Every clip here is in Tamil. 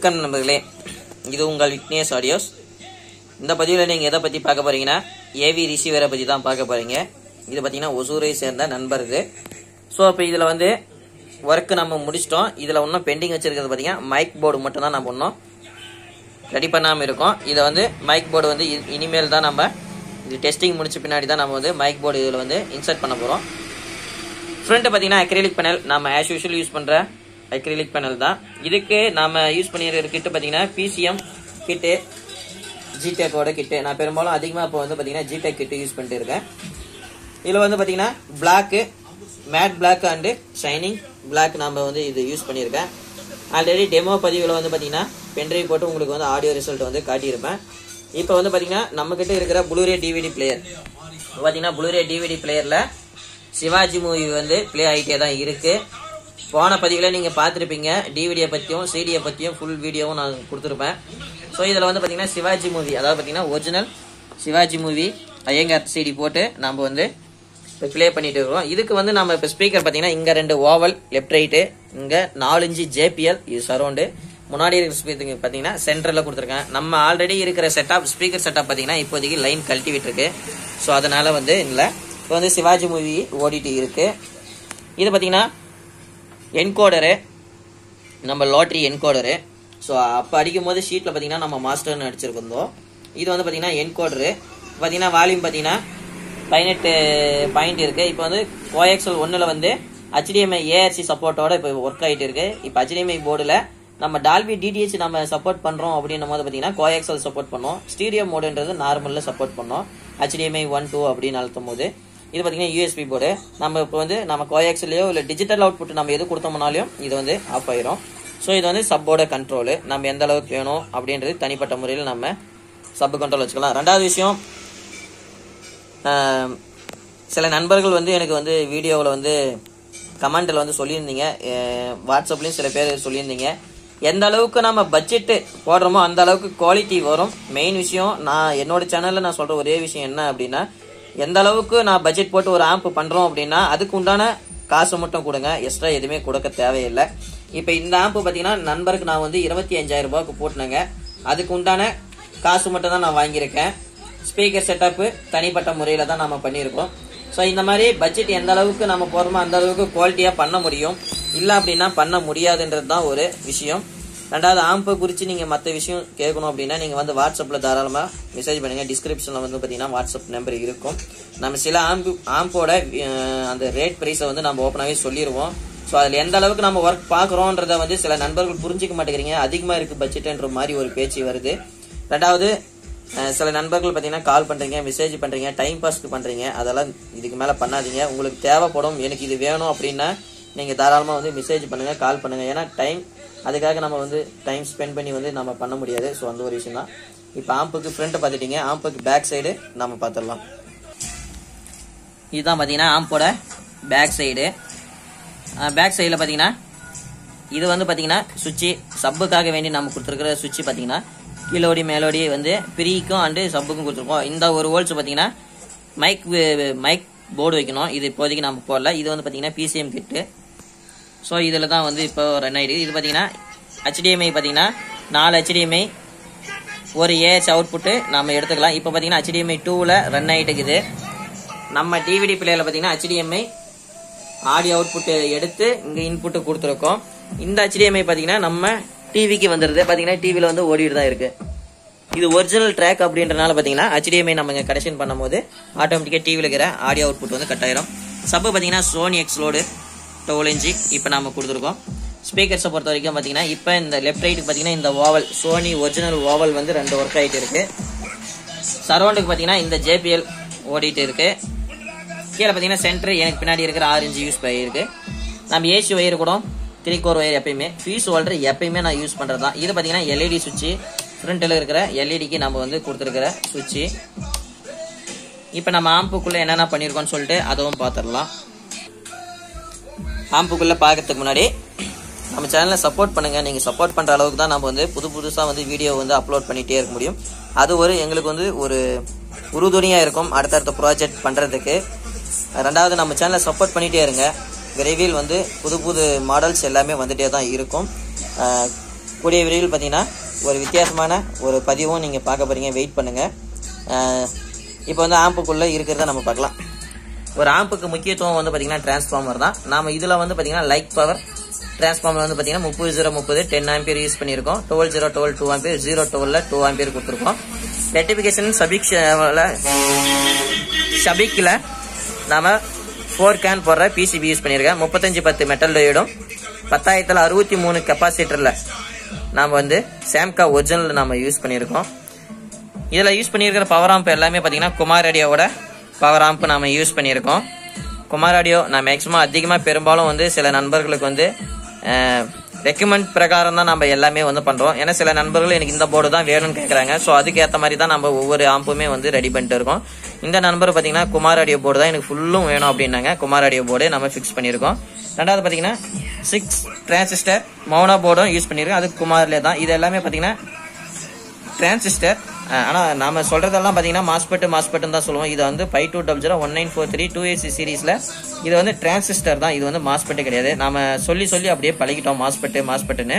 வணக்கம் நண்பர்களே இது உங்கள் விக்னேஷ் ஆடியோஸ் இந்த பதிவில் நீங்கள் எதை பற்றி பார்க்க போறீங்கன்னா ஏவி ரிசீவரை பற்றி தான் பார்க்க போறீங்க இது பார்த்தீங்கன்னா ஒசூரை சேர்ந்த நண்பர் இது ஸோ இப்போ இதில் வந்து ஒர்க்கு நம்ம முடிச்சிட்டோம் இதில் இன்னும் பெண்டிங் வச்சிருக்கிறது பார்த்தீங்கன்னா மைக் போர்டு மட்டும் தான் நம்ம இன்னும் ரெடி பண்ணாமல் இருக்கோம் இதை வந்து மைக் போர்டு வந்து இ- இனிமேல் தான் நம்ம இது டெஸ்டிங் முடிச்ச பின்னாடி தான் நம்ம வந்து மைக் போர்டு இதில் வந்து இன்சர்ட் பண்ண போகிறோம் ஃப்ரண்ட்டு பார்த்தீங்கன்னா அக்ரிலிக் பேனல் நம்ம ஆஸ் யூஷுவல் யூஸ் பண்ணுற அக்ரிலிக் பேனல் தான் இதுக்கு நம்ம யூஸ் பண்ணியிருக்கிற கிட்டு பார்த்தீங்கன்னா பிசிஎம் கிட்டு ஜிடெக்கோட கிட்டு நான் பெரும்பாலும் அதிகமாக இப்போ வந்து பார்த்தீங்கன்னா ஜிடெக் கிட்டு யூஸ் பண்ணிட்டு இருக்கேன் இதில் வந்து பார்த்தீங்கன்னா black matte black and shining black நம்ம வந்து இது யூஸ் பண்ணியிருக்கேன் ஆல்ரெடி டெமோ பதிவில் வந்து பார்த்தீங்கன்னா பென்ட்ரைவ் போட்டு உங்களுக்கு வந்து ஆடியோ ரிசல்ட் வந்து காட்டியிருப்பேன் இப்போ வந்து பார்த்தீங்கன்னா நம்மக்கிட்ட இருக்கிற ப்ளூரே டிவிடி பிளேயர் பார்த்தீங்கன்னா ப்ளூரே டிவிடி பிளேயரில் சிவாஜி மூவி வந்து ப்ளே ஆகிட்டே தான் இருக்குது போன பதிவில் நீங்கள் பார்த்துருப்பீங்க டிவிடியை பற்றியும் சிடியை பற்றியும் ஃபுல் வீடியோவும் நான் கொடுத்துருப்பேன் ஸோ இதில் வந்து பார்த்தீங்கன்னா சிவாஜி மூவி அதாவது பார்த்தீங்கன்னா original Sivaji movie Iyengar CD போட்டு நம்ம வந்து இப்போ ப்ளே பண்ணிட்டு இருக்கோம் இதுக்கு வந்து நம்ம இப்போ ஸ்பீக்கர் பார்த்தீங்கன்னா இங்கே ரெண்டு ஓவல் லெஃப்ட் ரைட்டு இங்கே நாலஞ்சு ஜேபிஎல் இது சரௌண்டு முன்னாடி இருக்கிற ஸ்பீக்கர் பார்த்தீங்கன்னா சென்டரில் கொடுத்துருக்கேன் நம்ம ஆல்ரெடி இருக்கிற செட்டப் ஸ்பீக்கர் செட்டப் பார்த்தீங்கன்னா இப்போதைக்கு லைன் கழட்டி விட்டுருக்கு ஸோ அதனால வந்து இல்லை இப்போ வந்து சிவாஜி மூவி ஓடிட்டு இருக்கு இது பார்த்தீங்கன்னா என்கோடரு நம்ம லாட்ரி என்கோடரு ஸோ அப்போ அடிக்கும் போது ஷீட்டில் பார்த்தீங்கன்னா நம்ம மாஸ்டர்னு அடிச்சிருக்கோம் இது வந்து பார்த்தீங்கன்னா என்கோடரு பார்த்தீங்கன்னா வால்யூம் பார்த்தீங்கன்னா பதினெட்டு பாயிண்ட் இருக்குது இப்போ வந்து கோஎக்ஸல் ஒன்றில் வந்து HDMI ஏஆர்சி சப்போர்ட்டோட இப்போ ஒர்க் ஆகிட்டு இருக்கு இப்போ HDMI போர்டில் நம்ம டால்பி டிடிஹெச் நம்ம சப்போர்ட் பண்ணுறோம் அப்படின்னும் போது பார்த்தீங்கன்னா கோஎக்ஸல் சப்போர்ட் பண்ணோம் ஸ்டீரியோ மோடுன்றது நார்மலில் சப்போர்ட் பண்ணோம் HDMI ஒன் டூ அப்படின்னு அழுத்தும் போது இது பார்த்தீங்கன்னா யூஎஸ்பி போர்டு நம்ம இப்போ வந்து நம்ம கோஎக்ஸ்லையோ இல்லை டிஜிட்டல் அவுட்புட் நம்ம எது கொடுத்தோம்னாலையும் இது வந்து ஆஃப் ஆயிரும் ஸோ இது வந்து சப்போட கண்ட்ரோலு நம்ம எந்த அளவுக்கு வேணும் அப்படின்றது தனிப்பட்ட முறையில் நம்ம சப் கண்ட்ரோல் வச்சுக்கலாம் ரெண்டாவது விஷயம் ஆம், சில நண்பர்கள் வந்து எனக்கு வந்து வீடியோவில் வந்து கமெண்டில் வந்து சொல்லியிருந்தீங்க அஹ், வாட்ஸ்அப்லேயும் சில பேர் சொல்லியிருந்தீங்க எந்த அளவுக்கு நம்ம பட்ஜெட்டு போடுறோமோ அந்த அளவுக்கு குவாலிட்டி வரும் மெயின் விஷயம் நான் என்னோட சேனலில் நான் சொல்கிற ஒரே விஷயம் என்ன அப்படின்னா எந்த அளவுக்கு நான் பட்ஜெட் போட்டு ஒரு ஆம்ப் பண்ணுறோம் அப்படின்னா அதுக்கு உண்டான காசு மட்டும் கொடுங்க எக்ஸ்ட்ரா எதுவுமே கொடுக்க தேவையில்லை இப்போ இந்த ஆம்ப் பார்த்தீங்கன்னா நண்பருக்கு நான் வந்து இருபத்தி அஞ்சாயிரம் ரூபாய்க்கு போட்டுனேங்க அதுக்கு உண்டான காசு மட்டும் தான் நான் வாங்கியிருக்கேன் ஸ்பீக்கர் செட்டப்பு தனிப்பட்ட முறையில் தான் நம்ம பண்ணியிருக்கோம் ஸோ இந்த மாதிரி பட்ஜெட் எந்த அளவுக்கு நம்ம போகிறோமோ அந்த அளவுக்கு குவாலிட்டியாக பண்ண முடியும் இல்லை அப்படின்னா பண்ண முடியாதுன்றது தான் ஒரு விஷயம் ரெண்டாவது ஆம்பை குறித்து நீங்கள் மற்ற விஷயம் கேட்கணும் அப்படின்னா நீங்கள் வந்து வாட்ஸ்அப்பில் தாராளமாக மெசேஜ் பண்ணுங்கள் டிஸ்கிரிப்ஷனில் வந்து பார்த்தீங்கன்னா வாட்ஸ்அப் நம்பர் இருக்கும் நம்ம சில ஆம்பு ஆம்போட அஹ், அந்த ரேட் ப்ரைஸை வந்து நம்ம ஓப்பனாகவே சொல்லிடுவோம் ஸோ அதில் எந்த அளவுக்கு நம்ம ஒர்க் பார்க்குறோன்றத வந்து சில நண்பர்கள் புரிஞ்சிக்க மாட்டேங்கிறீங்க அதிகமாக இருக்குது பட்ஜெட்டுன்ற மாதிரி ஒரு பேச்சு வருது ரெண்டாவது அஹ், சில நண்பர்கள் பார்த்தீங்கன்னா கால் பண்ணுறீங்க மெசேஜ் பண்ணுறீங்க டைம் பாஸ்க்கு பண்ணுறீங்க அதெல்லாம் இதுக்கு மேலே பண்ணாதீங்க உங்களுக்கு தேவைப்படும் எனக்கு இது வேணும் அப்படின்னா நீங்கள் தாராளமாக வந்து மெசேஜ் பண்ணுங்கள் கால் பண்ணுங்கள் ஏன்னா டைம் அதுக்காக நம்ம வந்து டைம் ஸ்பெண்ட் பண்ணி வந்து நம்ம பண்ண முடியாது ஸோ அந்த ஒரு விஷயம் தான் இப்போ ஆம்புக்கு ஃப்ரண்ட்டை பார்த்துட்டீங்க ஆம்புக்கு பேக் சைடு நம்ம பார்த்துடலாம் இதுதான் பார்த்தீங்கன்னா ஆம்போட பேக் சைடு பேக் சைடில் பார்த்தீங்கன்னா இது வந்து பார்த்தீங்கன்னா சுவிட்சு சப்புக்காக வேண்டி நம்ம கொடுத்துருக்கிற சுவிட்சு பார்த்தீங்கன்னா கீழோடி மேலோடி வந்து ப்ரீக்கும் அண்டு சப்புக்கும் கொடுத்துருக்கோம் இந்த ஒரு ஹோல்ஸ் பார்த்தீங்கன்னா மைக் மைக் போர்டு வைக்கணும் இது இப்போதைக்கு நம்ம போடல இது வந்து பார்த்தீங்கன்னா பிசிஎம் கிட்டு ஸோ இதில் தான் வந்து இப்போ ரன் ஆகிடுது இது பார்த்தீங்கன்னா HDMI பார்த்தீங்கன்னா நாலு HDMI ஒரு ஏஹெச் அவுட்புட்டு நம்ம எடுத்துக்கலாம் இப்போ பார்த்தீங்கன்னா HDMI டூவில் ரன் ஆகிட்டு இருக்குது நம்ம டிவிடி பிளேயரில் பார்த்தீங்கன்னா HDMI ஆடியோ அவுட்புட்டு எடுத்து இங்கே இன்புட்டு கொடுத்துருக்கோம் இந்த HDMI பார்த்தீங்கன்னா நம்ம டிவிக்கு வந்துடுது பார்த்தீங்கன்னா டிவியில் வந்து ஓடிட்டு தான் இருக்கு இது ஒரிஜினல் ட்ராக் அப்படின்றனால பார்த்தீங்கன்னா HDMI நம்ம இங்கே கனெக்ஷன் பண்ணும்போது ஆட்டோமேட்டிக்காக டிவியில் இருக்கிற ஆடியோ அவுட்புட் வந்து கட் ஆயிரும் சப்பு பார்த்தீங்கன்னா சோனி எக்ஸ்லோடு டுவெல் இன்ச்சு இப்போ நாம கொடுத்துருக்கோம் ஸ்பீக்கர்ஸை பொறுத்த வரைக்கும் பார்த்தீங்கன்னா இப்போ இந்த லெஃப்ட் ரைட்டுக்கு பார்த்தீங்கன்னா இந்த ஓவல் சோனி ஒரிஜினல் ஓவல் வந்து ரெண்டு ஒர்க் ஆகிட்டு இருக்கு சரௌண்டுக்கு பார்த்தீங்கன்னா இந்த ஜேபிஎல் ஓடிட்டு இருக்கு கீழே பார்த்தீங்கன்னா சென்டர் எனக்கு பின்னாடி இருக்கிற ஆரஞ்சு யூஸ் பண்ணியிருக்கு நம்ம ஏசி ஒயர் கூட த்ரீ கோர் ஒயர் எப்பயுமே ஃபியூஸ் ஹோல்டர் எப்பயுமே நான் யூஸ் பண்ணுறது தான் இது பார்த்தீங்கன்னா எல்இடி சுவிட்சு ஃப்ரண்ட்டில் இருக்கிற எல்இடிக்கு நம்ம வந்து கொடுத்துருக்கிற சுவிட்சு இப்போ நம்ம ஆம்புக்குள்ளே என்னென்ன பண்ணியிருக்கோம்னு சொல்லிட்டு அதுவும் பார்த்துடலாம் ஆம்புக்குள்ளே பார்க்கறதுக்கு முன்னாடி நம்ம சேனலை சப்போர்ட் பண்ணுங்கள் நீங்கள் சப்போர்ட் பண்ணுற அளவுக்கு தான் நம்ம வந்து புது புதுசாக வந்து வீடியோ வந்து அப்லோட் பண்ணிகிட்டே இருக்க முடியும் அது ஒரு எங்களுக்கு வந்து ஒரு உறுதுணையாக இருக்கும் அடுத்தடுத்த ப்ராஜெக்ட் பண்ணுறதுக்கு ரெண்டாவது நம்ம சேனலை சப்போர்ட் பண்ணிகிட்டே இருங்க விரைவில் வந்து புது புது மாடல்ஸ் எல்லாமே வந்துட்டே தான் இருக்கும் அஹ், கூடிய விரைவில் பார்த்தீங்கன்னா ஒரு வித்தியாசமான ஒரு பதிவும் நீங்கள் பார்க்க போகிறீங்க வெயிட் பண்ணுங்கள் இப்போ வந்து ஆம்புக்குள்ளே இருக்கிறத நம்ம பார்க்கலாம் ஒரு ஆம்புக்கு முக்கியத்துவம் வந்து பார்த்தீங்கன்னா டிரான்ஸ்ஃபார்மர் தான் நாம இதில் வந்து பார்த்தீங்கன்னா லைக் பவர் டிரான்ஸ்ஃபார்மர் வந்து பார்த்தீங்கன்னா முப்பது ஜீரோ முப்பது டென் ஆம்பியர் யூஸ் பண்ணியிருக்கோம் twelve zero twelve two ampere zero டுவெல்ல டூ ஆம்பியர் கொடுத்துருக்கோம் ரெட்டிஃபிகேஷன் சபிக் ஷபிக்கில் நாம ஃபோர் கேன் போடுற பிசிபி யூஸ் பண்ணியிருக்கேன் முப்பத்தஞ்சு பத்து மெட்டல் டயோடும் பத்தாயிரத்தில் அறுபத்தி மூணு கெப்பாசிட்டரில் நாம் வந்து சாம்கா ஒரிஜினல் நம்ம யூஸ் பண்ணியிருக்கோம் இதில் யூஸ் பண்ணியிருக்கிற பவர் ஆம்ப் எல்லாமே பார்த்தீங்கன்னா குமார் ரேடியோவோட பவர் ஆம்ப் நாம யூஸ் பண்ணியிருக்கோம் குமார் ஆடியோ நான் மேக்ஸிமம் அதிகமாக பெரும்பாலும் வந்து சில நண்பர்களுக்கு வந்து ரெக்கமெண்ட் பிரகாரம் தான் நம்ம எல்லாமே வந்து பண்ணுறோம் ஏன்னா சில நண்பர்கள் எனக்கு இந்த போர்டு தான் வேணும்னு கேட்குறாங்க ஸோ அதுக்கேற்ற மாதிரி தான் நம்ம ஒவ்வொரு ஆம்புமே வந்து ரெடி பண்ணிட்டு இருக்கோம் இந்த நண்பர் பார்த்தீங்கன்னா குமார் ஆடியோ போர்டு தான் எனக்கு ஃபுல்லும் வேணும் அப்படின்னாங்க குமார் ஆடியோ போர்டு நம்ம ஃபிக்ஸ் பண்ணியிருக்கோம் ரெண்டாவது பார்த்தீங்கன்னா சிக்ஸ் டிரான்சிஸ்டர் மௌனா போர்டும் யூஸ் பண்ணியிருக்கோம் அது குமார்லே தான் இது எல்லாமே பார்த்தீங்கன்னா டிரான்சிஸ்டர் ஆனால் நாம சொல்றதெல்லாம் பார்த்தீங்கன்னா மாஸ்பெட் மாஸ்பெட்னு தான் சொல்லுவோம் இது வந்து five two double zero one nine four three two AC சீரீஸில் இது வந்து டிரான்சிஸ்டர் தான் இது வந்து மாஸ்பெட்டு கிடையாது நாம சொல்லி சொல்லி அப்படியே பழகிட்டோம் மாஸ்பெட்டு மாஸ்பெட்டுன்னு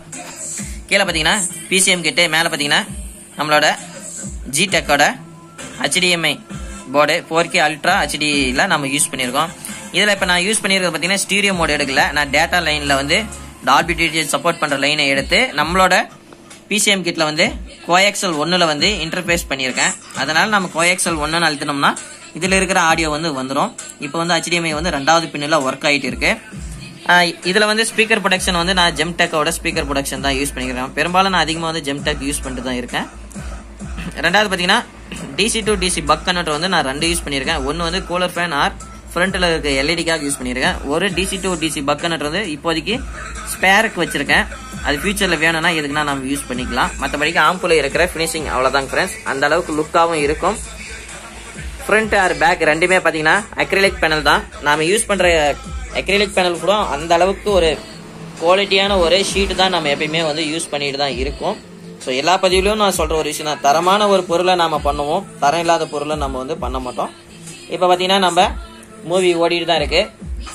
கீழே பார்த்தீங்கன்னா பிசிஎம் கிட்டு மேலே பார்த்தீங்கன்னா நம்மளோட ஜி டெக்கோட HDMI board four K ultra ஹெச்டியில் நம்ம யூஸ் பண்ணியிருக்கோம் இதில் இப்போ நான் யூஸ் பண்ணியிருக்கிறது பார்த்தீங்கன்னா ஸ்டீரியோ மோட் எடுக்கல நான் டேட்டா லைனில் வந்து டால்பி டிடிஎச் சப்போர்ட் பண்ணுற லைனை எடுத்து நம்மளோட பிசிஎம் கிட்ல வந்து கோஎக்சல் ஒன்னுல வந்து இன்டர்ஃபேஸ் பண்ணியிருக்கேன் அதனால நம்ம கோஎக்சல் ஒன்னு அழுத்தினோம்னா இதுல இருக்கிற ஆடியோ வந்து வந்துடும் இப்போ வந்து HDMI வந்து ரெண்டாவது பின்னில் ஒர்க் ஆகிட்டு இருக்கு ஆஹ் இதுல வந்து ஸ்பீக்கர் ப்ரொடக்ஷன் வந்து நான் ஜெம்டெக்கோட ஸ்பீக்கர் ப்ரொடக்ஷன் தான் யூஸ் பண்ணிக்கிறேன் பெரும்பாலும் நான் அதிகமாக வந்து ஜெம்டெக் யூஸ் பண்ணிட்டு தான் இருக்கேன் ரெண்டாவது பார்த்தீங்கன்னா DC to DC buck converter வந்து நான் ரெண்டு யூஸ் பண்ணியிருக்கேன் ஒன்று வந்து கூலர் ஃபேன் ஆர் ஃப்ரண்ட்டில் இருக்க எல்இடிக்காக யூஸ் பண்ணியிருக்கேன் ஒரு DC to DC buck converter வந்து இப்போதைக்கு ஸ்பேருக்கு வச்சிருக்கேன் அது ஃபியூச்சரில் வேணும்னா எதுக்குன்னா நம்ம யூஸ் பண்ணிக்கலாம் மற்றபடிக்கு ஆம்புல இருக்கிற ஃபினிஷிங் அவ்வளோதாங்க ஃப்ரெண்ட்ஸ் அந்த அளவுக்கு லுக்காகவும் இருக்கும் ஃப்ரண்ட் ஆர் பேக் ரெண்டுமே பார்த்தீங்கன்னா அக்ரிலிக் பேனல் தான் நாம் யூஸ் பண்ணுற அக்ரிலிக் பேனல் கூட அந்த அளவுக்கு ஒரு குவாலிட்டியான ஒரு ஷீட் தான் நம்ம எப்பயுமே வந்து யூஸ் பண்ணிட்டு தான் இருக்கோம் ஸோ எல்லா பதிவுலையும் நான் சொல்கிற ஒரு விஷயம் தான் தரமான ஒரு பொருளை நாம் பண்ணுவோம் தரம் இல்லாத பொருளை நம்ம வந்து பண்ண மாட்டோம் இப்போ பார்த்தீங்கன்னா நம்ம மூவி ஓடிட்டு தான் இருக்கு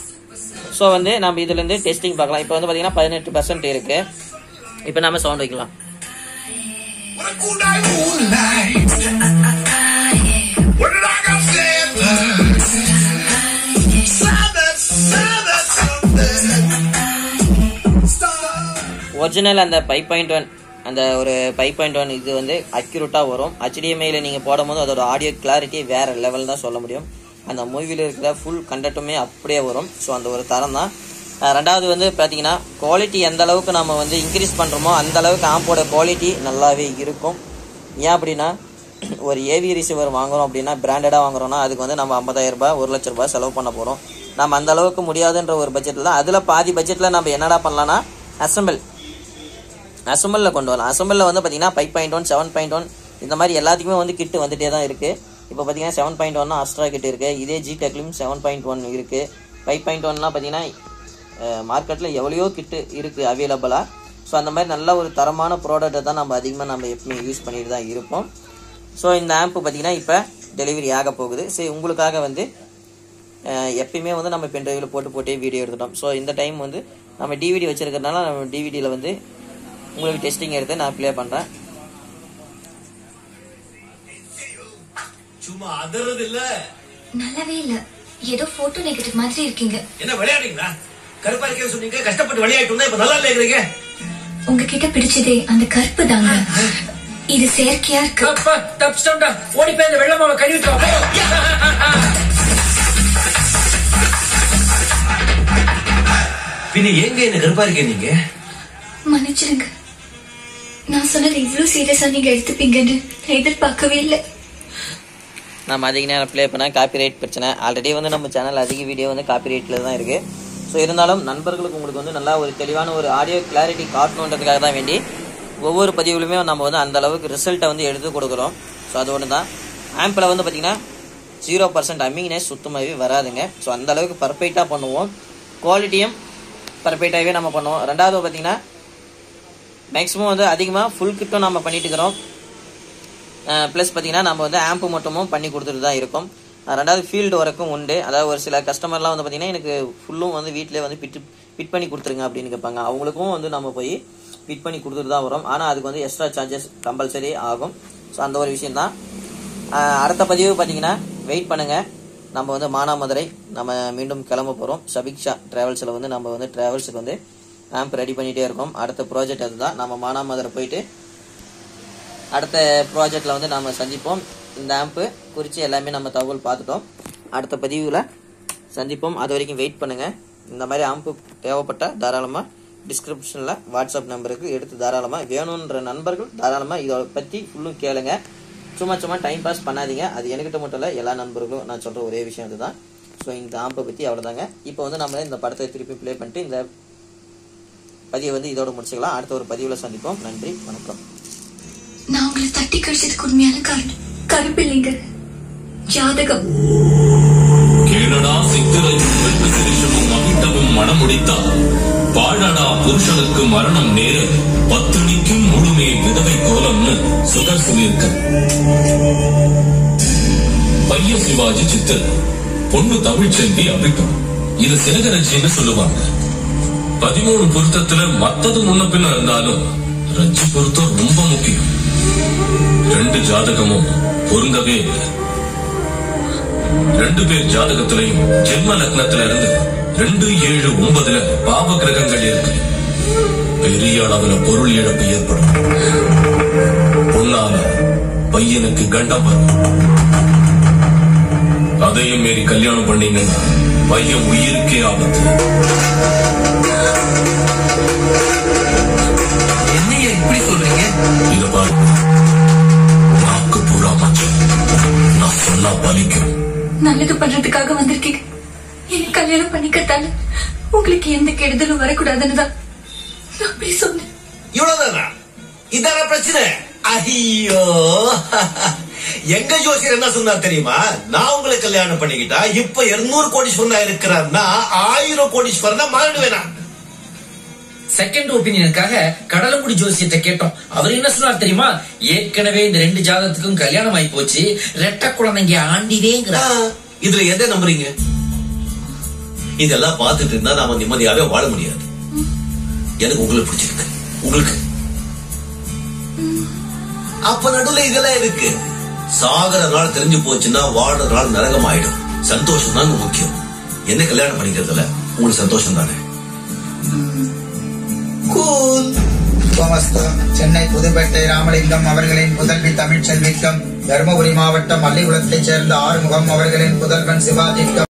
ஸோ வந்து நம்ம இதுலேருந்து டெஸ்டிங் பார்க்கலாம் இப்போ வந்து பார்த்தீங்கன்னா பதினெட்டு பர்சன்ட் இருக்கு இப்போ நம்ம சவுண்ட் வைக்கலாம் What a cool night, moonlight. What did I got said? Silence, silence, Star. Original அந்த ஃபைவ் பாயிண்ட் ஒன் அந்த ஒரு ஃபைவ் பாயிண்ட் ஒன் இது வந்து அக்யூரேட்டாக வரும் ஹெச்டிஎம்ஐயில் நீங்கள் போடும்போது அதோட ஆடியோ கிளாரிட்டி வேற லெவல் தான் சொல்ல முடியும் அந்த மூவியில் இருக்கிற ஃபுல் கண்டென்ட்டுமே அப்படியே வரும் ஸோ அந்த ஒரு தரம் தான் அஹ் ரெண்டாவது வந்து பார்த்தீங்கன்னா குவாலிட்டி எந்த அளவுக்கு நம்ம வந்து இன்க்ரீஸ் பண்ணுறோமோ அந்த அளவுக்கு ஆம்போட குவாலிட்டி நல்லாவே இருக்கும் ஏன் அப்படின்னா ஒரு ஏவி ரிசீவர் வாங்குறோம் அப்படின்னா பிராண்டடாக வாங்குறோம்னா அதுக்கு வந்து நம்ம 50000 ரூபாய் ஒரு லட்ச ரூபாய் செலவு பண்ண போகிறோம் நம்ம அந்த அளவுக்கு முடியாதுன்ற ஒரு பட்ஜெட்டில் அதில் பாதி பட்ஜெட்டில் நம்ம என்னடா பண்ணலாம்னா அசம்பிள் அசம்பிளில் கொண்டு வரலாம் அசம்பிளில் வந்து பார்த்தீங்கன்னா five point one seven point one இந்த மாதிரி எல்லாத்துக்குமே வந்து கிட்டு வந்துட்டே தான் இருக்குது இப்போ பார்த்தீங்கன்னா seven point one Astra kit இருக்குது இதே ஜி டெக்லையும் செவன் பாயிண்ட் ஒன் இருக்குது ஃபைவ் பாயிண்ட் ஒன்லாம் பார்த்தீங்கன்னா மார்க்கெட்டில் எவ்வளையோ கிட்டு இருக்குது அவைலபிளாக ஸோ அந்த மாதிரி நல்ல ஒரு தரமான ப்ராடக்ட்டை தான் நம்ம அதிகமாக நம்ம எப்பவுமே யூஸ் பண்ணிட்டு தான் இருப்போம் ஸோ இந்த ஆம்ப் பார்த்தீங்கன்னா இப்போ டெலிவரி ஆக போகுது சரி உங்களுக்காக வந்து அஹ், எப்பயுமே வந்து நம்ம பென்ட்ரைவில் போட்டு போட்டே வீடியோ எடுத்துட்டோம் ஸோ இந்த டைம் வந்து நம்ம டிவிடி வச்சிருக்கிறதுனால நம்ம டிவிடியில் வந்து உங்களுக்கு டெஸ்டிங் எடுத்து நான் ப்ளே பண்ணுறேன் சும்மா அதறது இல்ல நல்லாவே இல்ல ஏதோ போட்டோ நெகட்டிவ் மாதிரி இருக்கீங்க என்ன விளையாடுறீங்களா கருப்பா இருக்கேன்னு சொன்னீங்க கஷ்டப்பட்டு விளையாட்டு வந்தா இப்ப நல்லா இல்லைங்கிறீங்க உங்ககிட்ட பிடிச்சதே அந்த கருப்பு தாங்க இது செயற்கையா இருக்கு அப்பா தப்பிச்சிட்டோம்டா ஓடி போய் அந்த வெள்ளமாவை கழுவிட்டு வா, போ. பின்ன எங்க என்ன கருப்பா இருக்கேன் நீங்க மன்னிச்சிருங்க நான் சொன்னது இவ்வளவு சீரியஸா நீங்க எடுத்துப்பீங்கன்னு நான் எதிர்பார்க்கவே இல்லை நம்ம அதிக நேரம் ப்ளே பண்ணால் காப்பிரைட் பிரச்சனை ஆல்ரெடி வந்து நம்ம சேனல் அதிக வீடியோ வந்து காப்பிரைட்டில் தான் இருக்குது ஸோ இருந்தாலும் நண்பர்களுக்கு உங்களுக்கு வந்து நல்லா ஒரு தெளிவான ஒரு ஆடியோ கிளாரிட்டி காட்டணுன்றதுக்காக தான் வேண்டி ஒவ்வொரு பதிவுலையுமே நம்ம வந்து அந்த அளவுக்கு ரிசல்ட்டை வந்து எடுத்து கொடுக்குறோம் ஸோ அது ஒன்று தான் ஆம்பில் வந்து பார்த்திங்கன்னா ஜீரோ பர்சன்ட் அம்மிங்னஸ் சுத்தமாகவே வராதுங்க ஸோ அந்த அளவுக்கு பர்ஃபெக்டாக பண்ணுவோம் குவாலிட்டியும் பர்ஃபெக்டாகவே நம்ம பண்ணுவோம் ரெண்டாவது பார்த்தீங்கன்னா மேக்ஸிமம் வந்து அதிகமாக ஃபுல் கிட்டும் நம்ம பண்ணிட்டு இருக்கிறோம் ப்ளஸ் பார்த்தீங்கன்னா நம்ம வந்து ஆம்ப் மட்டுமும் பண்ணி கொடுத்துட்டு தான் இருக்கோம் அஹ் ரெண்டாவது ஃபீல்டு ஒர்க்கும் உண்டு அதாவது ஒரு சில கஸ்டமர்லாம் வந்து பார்த்தீங்கன்னா எனக்கு ஃபுல்லும் வந்து வீட்டிலே வந்து பிட்டு ஃபிட் பண்ணி கொடுத்துருங்க அப்படின்னு கேட்பாங்க அவங்களுக்கும் வந்து நம்ம போய் ஃபிட் பண்ணி கொடுத்துட்டு தான் வரோம் ஆனால் அதுக்கு வந்து எக்ஸ்ட்ரா சார்ஜஸ் கம்பல்சரி ஆகும் ஸோ அந்த ஒரு விஷயம் தான் அடுத்த பதிவு பார்த்தீங்கன்னா வெயிட் பண்ணுங்க நம்ம வந்து மானாமதுரை நம்ம மீண்டும் கிளம்ப போகிறோம் சபிக்ஷா டிராவல்ஸில் வந்து நம்ம வந்து டிராவல்ஸுக்கு வந்து ஆம்ப் ரெடி பண்ணிகிட்டே இருக்கோம் அடுத்த ப்ராஜெக்ட் அதுதான் நம்ம மானாமதுரை போயிட்டு அடுத்த ப்ராஜெக்டில் வந்து நாம் சந்திப்போம் இந்த ஆம்ப்பு குறித்து எல்லாமே நம்ம தகவல் பார்த்துட்டோம் அடுத்த பதிவில் சந்திப்போம் அது வரைக்கும் வெயிட் பண்ணுங்கள் இந்த மாதிரி ஆம்பு தேவைப்பட்டால் தாராளமாக டிஸ்கிரிப்ஷனில் வாட்ஸ்அப் நம்பருக்கு எடுத்து தாராளமாக வேணுன்ற நண்பர்கள் தாராளமாக இதை பற்றி ஃபுல்லும் கேளுங்க சும்மா சும்மா டைம் பாஸ் பண்ணாதீங்க அது என்கிட்ட மட்டும் இல்லை எல்லா நண்பர்களும் நான் சொல்கிற ஒரே விஷயம் இதுதான் ஸோ இந்த ஆம்பை பற்றி அவ்வளோதாங்க இப்போ வந்து நம்ம இந்த படத்தை திருப்பி ப்ளே பண்ணிட்டு இந்த பதிவை வந்து இதோட முடிச்சுக்கலாம் அடுத்த ஒரு பதிவில் சந்திப்போம் நன்றி வணக்கம் நான் உங்களை தட்டி கழிச்சதுக்கு உண்மையான காரணம் கருப்பு இல்லைங்க ஜாதகம் கேளடா சித்திரையும் வெட்டு சிரிஷமும் மகிட்டவும் மனமுடித்தால் வாழடா புருஷனுக்கு மரணம் நேர பத்தினிக்கும் முழுமே விதவை கோலம்னு சுகர் சொல்லியிருக்க பைய சிவாஜி சித்திர பொண்ணு தமிழ் செல்வி அபிட்டம் இது சிறகரட்சின்னு சொல்லுவாங்க பதிமூணு பொருத்தத்துல மத்தது முன்ன பின்ன இருந்தாலும் ரஜ்ஜி பொருத்தம் ரொம்ப முக்கியம் ரெண்டு ஜாதகமும் பொருந்தவே இல்லை ரெண்டு பேர் ஜாதகத்திலையும் ஜென்ம லக்னத்துல இருந்து ரெண்டு ஏழு ஒன்பதுல பாவ கிரகங்கள் இருக்கு பெரிய அளவுல பொருள் இழப்பு ஏற்படும் பொண்ணால பையனுக்கு கண்டம் வரும் அதையும் மீறி கல்யாணம் பண்ணீங்கன்னா பையன் உயிருக்கே ஆபத்து என்னைய இப்படி சொல்றீங்க இத பாருங்க நாக்கு பூரா மச்சம் நான் சொன்னா பலிக்கும் நல்லது பண்றதுக்காக வந்திருக்கீங்க எனக்கு கல்யாணம் பண்ணிக்கிறதால உங்களுக்கு எந்த கெடுதலும் வரக்கூடாதுன்னு தான் நான் அப்படி சொன்னேன் இவ்வளவுதானா இதான பிரச்சனை ஐயோ எங்க ஜோசியர் என்ன சொன்னார் தெரியுமா நான் உங்களை கல்யாணம் பண்ணிக்கிட்டா இப்ப 200 கோடீஸ்வரனா இருக்கிறார்னா ஆயிரம் கோடீஸ்வரனா மாறிடுவேனா செகண்ட் ஒப்பீனியனுக்காக கடலங்குடி ஜோசியத்தை கேட்டோம் அவர் என்ன சொன்னார் தெரியுமா ஏற்கனவே இந்த ரெண்டு ஜாதகத்துக்கும் கல்யாணம் ஆகி போச்சு ரெட்ட குழந்தைங்க ஆ, ஆண்டிவேங்கிறார் இதுல எதை நம்புறீங்க இதெல்லாம் பார்த்துட்டு இருந்தா நாம நிம்மதியாவே வாழ முடியாது எனக்கு உங்களுக்கு பிடிச்சிருக்கு உங்களுக்கு அப்ப நடுவுல இதெல்லாம் இருக்கு சாகர நாள் தெரிஞ்சு போச்சுன்னா வாழற நாள் நரகம் ஆயிடும் சந்தோஷம் தாங்க முக்கியம் என்ன கல்யாணம் பண்ணிக்கிறதுல உங்களுக்கு சந்தோஷம் தானே கூல் கோமஸ்து சென்னை புதுப்பேட்டை ராமலிங்கம் அவர்களின் புதல்வி தமிழ்ச்செல்விக்கும் தருமபுரி மாவட்டம் மல்லிகுளத்தைச் சேர்ந்த ஆறுமுகம் அவர்களின் புதல்வன் சிவாஜிக்கும்